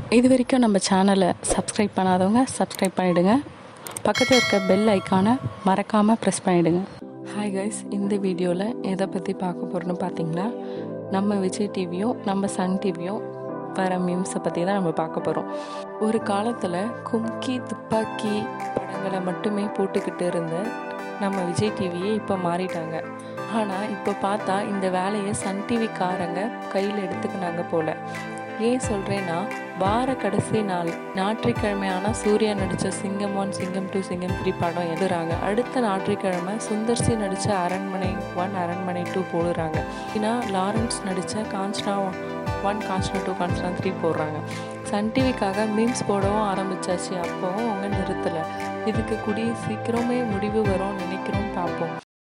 இது வரைக்கும் நம்ம சேனலை சப்ஸ்கிரைப் பண்ணாதவங்க சப்ஸ்கிரைப் பண்ணிவிடுங்க பக்கத்தில் இருக்க பெல் ஐக்கானை மறக்காமல் ப்ரெஸ் பண்ணிவிடுங்க ஹாய் கைஸ் இந்த வீடியோவில் எதை பற்றி பார்க்க போகிறோன்னு பார்த்தீங்கன்னா நம்ம விஜய் டிவியும் நம்ம சன் டிவியும் வர மீம்ஸை பற்றி தான் நம்ம பார்க்க போகிறோம் ஒரு காலத்தில் கும்கி துப்பாக்கி படங்களை மட்டுமே போட்டுக்கிட்டு இருந்த நம்ம விஜய் டிவியே இப்போ மாறிட்டாங்க ஆனால் இப்போ பார்த்தா இந்த வேலையை சன் டிவிக்காரங்க கையில் எடுத்துக்கினாங்க போல் ஏன் சொல்கிறேன்னா வார கடைசி நாள் ஞாயிற்றுக்கிழமையான சூர்யா நடித்த சிங்கம் ஒன் சிங்கம் டூ சிங்கம் த்ரீ படம் எழுதுறாங்க அடுத்த ஞாயிற்றுக்கிழமை சுந்தர்சி நடித்த அரண்மனை ஒன் அரண்மனை டூ போடுறாங்க ஏன்னா லாரன்ஸ் நடித்த Kanchana one Kanchana two Kanchana three போடுறாங்க சன் டிவிக்காக மீம்ஸ் போடவும் ஆரம்பிச்சாச்சு அப்போவும் அவங்க நிறுத்தலை இதுக்கு கூடிய சீக்கிரமே முடிவு வரும்னு நினைக்கிறோம் பார்ப்போம்